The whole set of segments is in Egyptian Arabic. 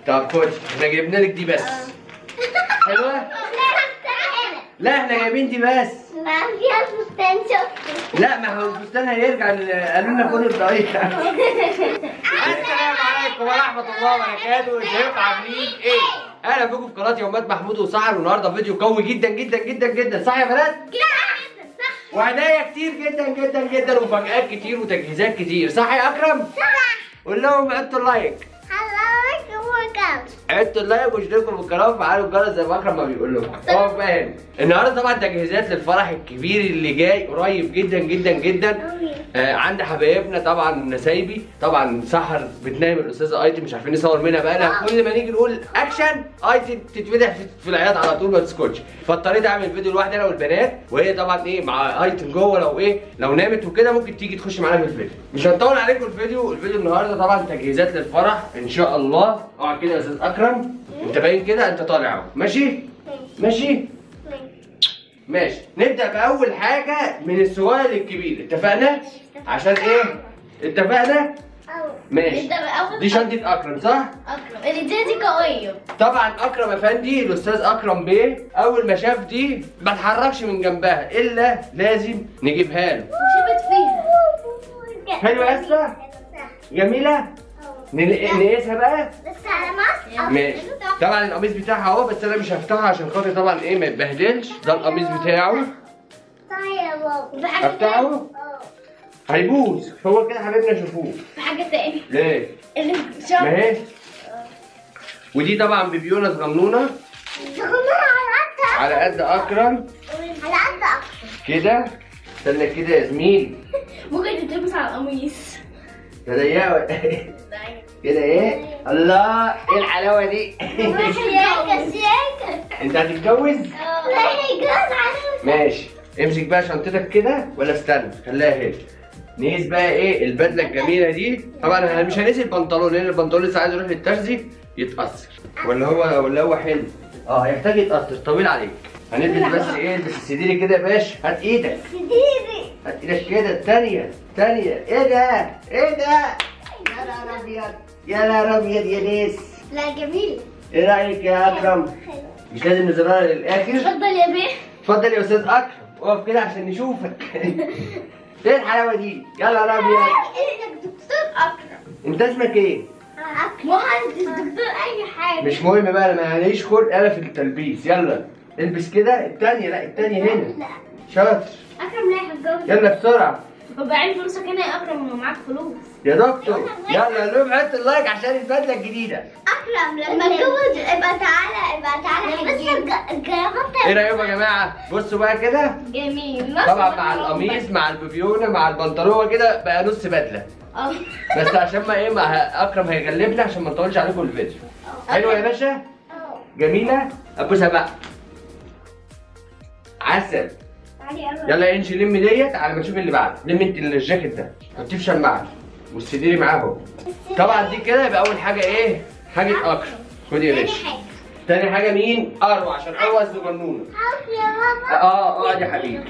طب خد احنا جبنا لك دي بس حلوه لا احنا جايبين دي بس ما فيها فستان شفته لا ما هو الفستان هيرجع ل- قالوا لنا خد الطريقه السلام عليكم ورحمه الله وبركاته ازيكم عاملين ايه اهلا بكم في قناه يومات محمود وسحر والنهارده فيديو قوي جدا جدا جدا جدا صح يا بنات وهدايا كتير جدا جدا جدا ومفاجآت كتير وتجهيزات كتير صح يا اكرم قول لهم حطوا اللايك حضرتك وكم حطوا اللايك واشتركوا في القناه وفعلوا الجرس زي ما اكرم ما بيقول لكم هو فاهم النهارده طبعا تجهيزات للفرح الكبير اللي جاي قريب جدا جدا جدا آه عند حبايبنا طبعا نسايبي طبعا سحر بتنام الاستاذه ايتي مش عارفين نصور منها بقى كل ما نيجي نقول اكشن ايتي تتفتح في- في العياط على طول ما تسكتش فاضطريت اعمل فيديو لوحدي انا والبنات وهي طبعا ايه مع ايتن جوه لو ايه لو نامت وكده ممكن تيجي تخش معانا في الفيديو مش هنطول عليكم الفيديو الفيديو النهارده طبعا تجهيزات للفرح ان شاء الله اقعد كده يا استاذ اكرم انت باين كده انت طالع اهو ماشي ماشي ماشي نبدا باول حاجه من الصغير للكبير اتفقنا عشان ايه اتفقنا ماشي نبدأ بأول دي شنطه اكرم صح أكرم الإيديا دي قوية طبعا اكرم افندي الاستاذ اكرم بيه اول ما شاف دي ما اتحركش من جنبها الا لازم نجيبها له وشبت فيها حلوة يا أسرة؟ جميله نل- نقيسها بقى بس على مصر ماشي طبعا القميص بتاعها اهو بس انا مش هفتحه عشان خاطر طبعا ايه ما يتبهدلش ده القميص بتاعه طيب يا بابا وفي حاجة تاني افتحه اه هيبوظ هو كده حبيبنا شوفوه في حاجة تاني ليه اللي ما شبت هي ودي طبعا بيبيونه صغنونه صغنونة على قد على قد اكرم على قد أكتر كده استنى كده يا زميلي ممكن تتلبس على القميص ده ضيقه كده ايه الله ايه الحلاوه دي شياكة شياكة انت هتتجوز لا هي جوز على ماشي امسك بقى شنطتك كده ولا استنى خليها هنا نقيس بقى ايه البدله الجميله دي طبعا احنا مش هنقيس البنطلون لان البنطلون لسه عايز يروح للترزي يتاثر ولا هو ولا هو حلو اه هيحتاج يتاثر طويل عليك هنلبس بس ايه البس السديري كده يا باشا هات ايدك سديري هات ايدك كده التانية التانية ايه ده؟ ايه ده؟ يا نهار ابيض يا نهار ابيض يا ناس لا جميل ايه رايك يا اكرم؟ مش لازم نزرعها للاخر؟ اتفضل يا بيه اتفضل يا استاذ اكرم اقف كده عشان نشوفك ايه الحلاوه دي؟ يلا يا ابيض انك دكتور أكرم انت اسمك ايه؟ مهندس دكتور أي حاجة مش مهم بقى انا معليش خلق انا في التلبيس يلا البس كده التانية لا التانية هنا شاطر أكرم رايح يتجوز يلا بسرعة وبعدين فلوسك هنا يا أكرم لو معاك فلوس يا دكتور يلا لهم حط اللايك عشان البدلة الجديدة اكرم لما اتجوز ابقى تعالى ابقى تعالى بس الجرافات ايه رايكم يا جماعة؟ بصوا بقى كده جميل طبعا مع القميص مع البيبيونة مع البنطلون كده بقى نص بدلة اه بس عشان ما ايه ما ه- اكرم هيغلبنا عشان ما نطولش عليكم الفيديو حلوة يا باشا؟ جميلة؟ ابوسها بقى عسل يلا يا انشي لم ديت على ما نشوف اللي بعد لم انت الجاكيت ده حطيه في شماعة والسديري معاه اهو طبعا دي كده يبقى اول حاجة ايه؟ حاجة اكرم خدي يا باشا تاني حاجة مين؟ اروى عشان اروى الصغنونة يا بابا اه اقعد يا حبيبي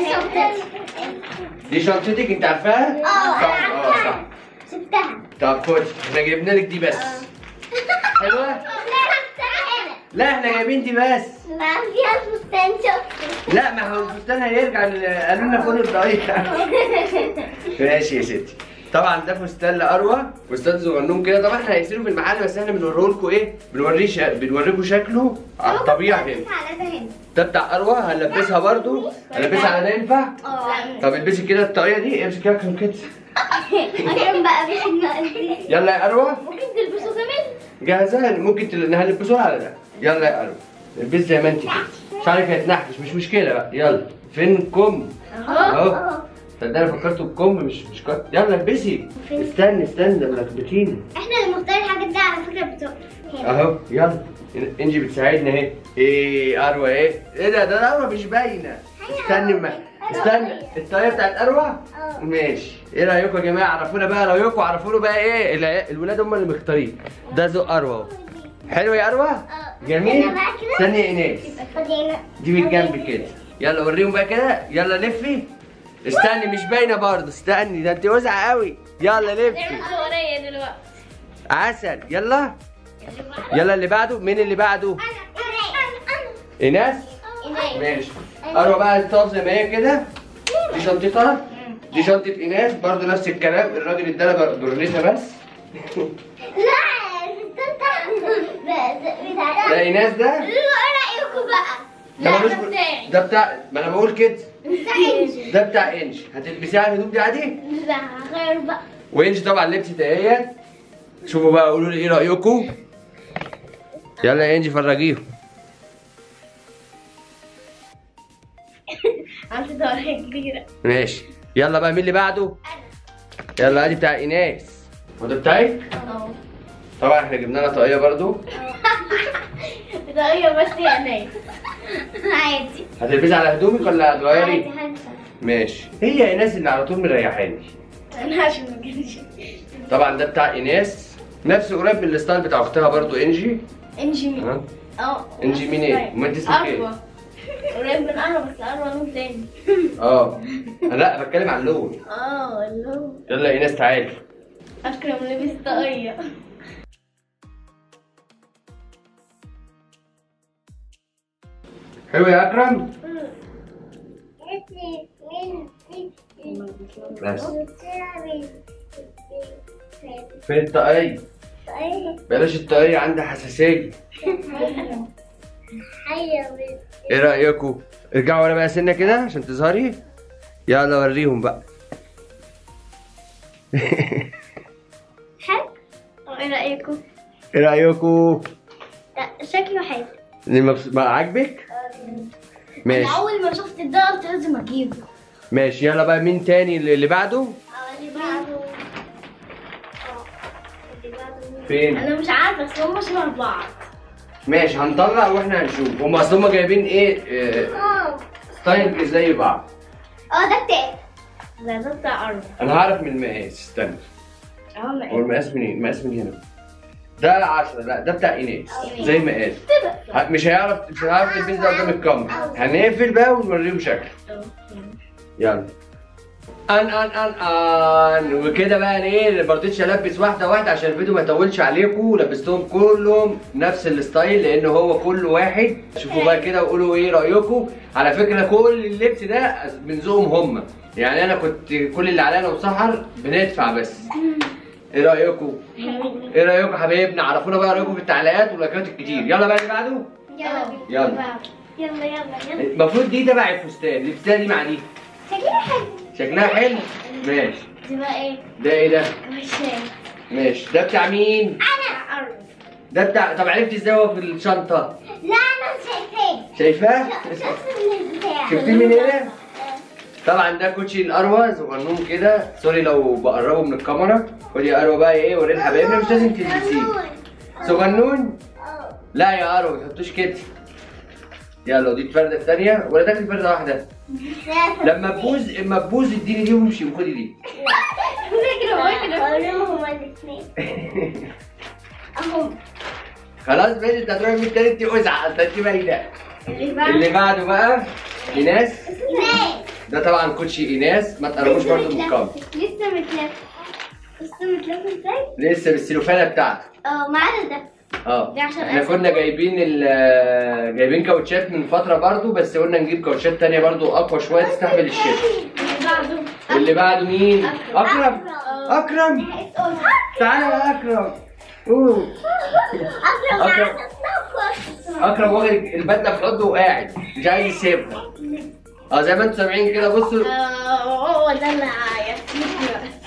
دي شنطتك انت عارفاها؟ اه، صح انا اه عارفاها. صح سبتها طب خد احنا جبنا لك دي بس حلوة؟ لا احنا جايبين دي بس ما فيها فستان شفته لا ما هو الفستان هيرجع ل- قالوا لنا خد الطريقة ماشي يا ستي طبعا ده فستان لاروى فستان صغنون كده طبعا احنا هنقفله في المحل بس احنا بنوريه لكم ايه بنوريه شا... بنوريكم شكله على الطبيعه هنا على ده هنا ده بتاع اروى هنلبسها برضو هنلبسها على ده ينفع اه طب البسي كده الطاقيه دي امسكي اكرم كده اكرم بقى مش المقدي يلا يا اروى ممكن تلبسه كمان جاهزه ممكن تل... هنلبسوها على ده يلا يا اروى البسي زي ما انت كده شعرك هيتنحكش مش مشكله بقى يلا فين الكم اهو صدق انا فكرته الكم مش مش كت... يلا البسي استني استني ده ملخبطيني احنا اللي مختار الحاجات دي على فكره بتوع اهو يلا انجي بتساعدنا اهي ايه اروى ايه ايه ده ده اروى مش باينه استني ما استنى الطريقه بتاعت اروى اه. ماشي ايه رايكم يا جماعه عرفونا بقى رايكم عرفونا بقى ايه الع- الولاد هم اللي مختارين ده ذوق اروى اهو. حلو يا اروى جميل أنا بقى كده. استني يا ايناس خدينا دي بالجنب كده يلا وريهم بقى كده يلا لفي استني مش باينه برضه استني ده انت وسعه قوي يلا لفي نعمل صورية دلوقتي عسل يلا يلا اللي بعده مين اللي بعده ايناس ماشي اروح بقى تقف زي ما هي كده دي شنطتها دي شنطة ايناس برضو نفس الكلام الراجل ادانا برونيتا بس لا بتاع ده ايناس ده ايه رايكم بقى ده لا، ملوش ده بتاعي. ده بتاع ما انا بقول كده بتاع انجي ده بتاع انش هتلبسيها على الهدوم دي عادي لا غير بقى وانش طبعا لبست اهيت شوفوا بقى قولوا لي ايه رايكم يلا يا انجي فرجيهم عملت دورة كبيرة ماشي يلا بقى مين اللي بعده يلا ادي بتاع ايناس وده بتاعك اه طبعا احنا جبنا لها طاقيه برضو بطريقة بس يا ناس عادي هتلبسي على هدومك ولا عادي هتغيري هنسى ماشي هي ايناس اللي على طول مريحاني انا عشان ما كانش طبعا ده بتاع ايناس نفس قريب من الستايل بتاع اختها برضو انجي انجي مين ها اه انجي مين ايه؟ امال انت اسمك ايه؟ أروى قريب من أروى بس أروى لون تاني اه أنا لا بتكلم عن اللون اه اللي هو يلا يا ايناس تعالي أكرم لبس طاقية حلو يا اكرم بس فين الطاقيه بلاش الطاقيه عندها حساسيه ايه رايكم ارجعوا ورا بقى سنه كده عشان تظهري يلا وريهم بقى حلو اه ايه رأيكم؟ ايه رايكم لا شكله حلو اللي مبس... ما عاجبك ماشي أنا أول ما شفت ده قلت لازم أجيبه ماشي يلا بقى مين تاني اللي اللي بعده اللي بعده اللي بعده فين أنا مش عارفة بس هما شبه بعض ماشي هنطلع واحنا هنشوف هم اصل هم جايبين ايه آه، اه ستايل زي بعض اه ده بتاعي ده ده بتاع أروى انا هعرف من المقاس استنى اه هو ما المقاس منين المقاس من هنا ده 10 لا ده بتاع ايناس زي مقاس ه- مش هيعرف مش هيعرف يلبس ده قدام الكاميرا هنقفل بقى ونوريهم شكل يلا ان ان ان ان وكده بقى ايه ما رضيتش البس واحده واحده عشان الفيديو ما يطولش عليكم لبستهم كلهم نفس الستايل لان هو كل واحد شوفوا بقى كده وقولوا ايه رايكم على فكره كل اللبس ده من ذوقهم هم يعني انا كنت كل اللي علينا وسحر بندفع بس ايه رايكم ايه رايكم حبايبنا عرفونا بقى رايكم في التعليقات واللايكات الكتير يلا بقى اللي بعده يلا بينا. يلا يلا يلا يلا المفروض دي تبع الفستان لبستها دي مع دي شكلها حلو شكلها حلو ماشي دي بقى ايه؟ ده ايه ده كويشان ماشي ده بتاع مين بتاع أروى ده بتاع طب عرفت ازاي هو في الشنطه لا انا شايفاه شايفاه شفت من البتاع شفتيه من هنا طبعا ده كوتشي الاروى صغنون كده سوري لو بقربه من الكاميرا خد يا اروى بقى ايه ورينا حبايبنا مش لازم تلبسيه صغنون اه لا يا اروى ما تحطوش كده يلا ودي الفرده الثانيه ولا تاخدي فرده واحده لما تبوظ اما تبوظ اديني دي وامشي وخدي دي هما الاثنين اهو خلاص ماشي انت هتروحي من التالت دي ازعل انت انت باينه اللي بعد اللي بعده بقى ايناس ناس ده طبعا كوتشي ايناس ما تقربوش برضه من الكاميرا لسه متلف لسه متلف ازاي؟ لسه بالسلوفانه بتاعته اه ما عدا ده اه ده عشان احنا أسد. كنا جايبين ال جايبين كاوتشات من فتره برضو بس قلنا نجيب كاوتشات تانية برضو اقوى شويه تستحمل الشتاء اللي بعده اللي بعده مين أكرم. اكرم اكرم تعالى يا اكرم اوه اكرم أكرم. عايز اتنفس اكرم واخد البدله في حضنه وقاعد مش عايز يسيبها اه زي ما انتم سامعين كده بصوا آه، هو ده اللي هيفتيني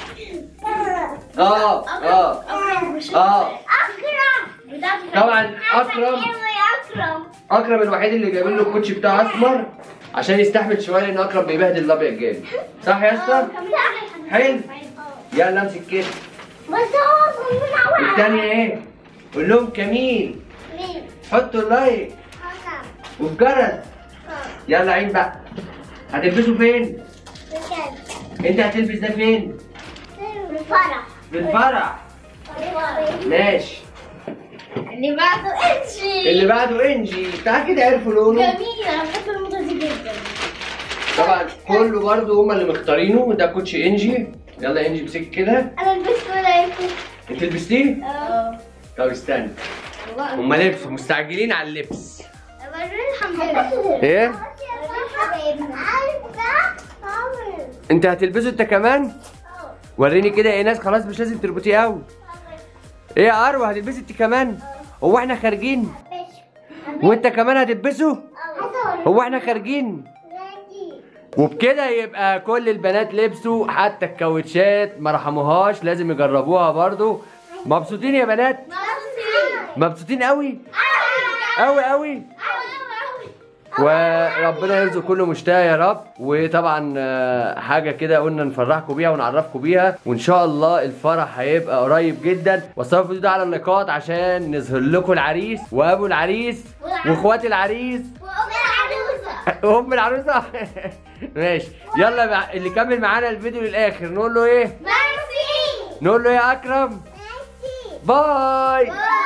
اه اه أكرم مش اه اكرم بتاعت طبعا اكرم ايوه يا اكرم اكرم الوحيد اللي جايبين له الكوتشي بتاعه اسمر عشان يستحمل شويه لان اكرم بيبهدل الابيض جامد صح يا اسطى حلو يلا امسك كده بس هو من اول الثانيه ايه قول لهم كمين مين؟ حطوا اللايك اكرم وفي جرس يلا عين بقى هتلبسوا فين بجد انت هتلبس ده فين الفرح في الفرح ماشي اللي بعده انشي اللي بعده انجي بتاع كده عرفوا لونه جميل انا بحب الموضه دي جدا طبعا كله برضو هما اللي مختارينه ده كوتش انجي يلا انجي امسك كده انا لبست ولا يكون انت لبستيه اه طب استنى بقى هم لبسوا مستعجلين على اللبس وريني حبيبنا ايه حبيبنا انت هتلبسه انت كمان وريني كده يا ناس خلاص مش لازم تربطيه قوي ايه يا اروى هتلبسي انت كمان هو احنا خارجين وانت كمان هتلبسه هو احنا خارجين وبكده يبقى كل البنات لبسوا حتى الكاوتشات ما رحموهاش لازم يجربوها برضو مبسوطين يا بنات مبسوطين قوي قوي قوي وربنا يرزق كل مشتاق يا رب وطبعا آه، حاجه كده قلنا نفرحكم بيها ونعرفكم بيها وان شاء الله الفرح هيبقى قريب جدا وصلوا الفيديو ده على النقاط عشان نظهر لكم العريس وابو العريس واخوات العريس وام العروسه ماشي يلا بقى اللي كمل معانا الفيديو للاخر نقول له ايه نقول له إيه يا اكرم باي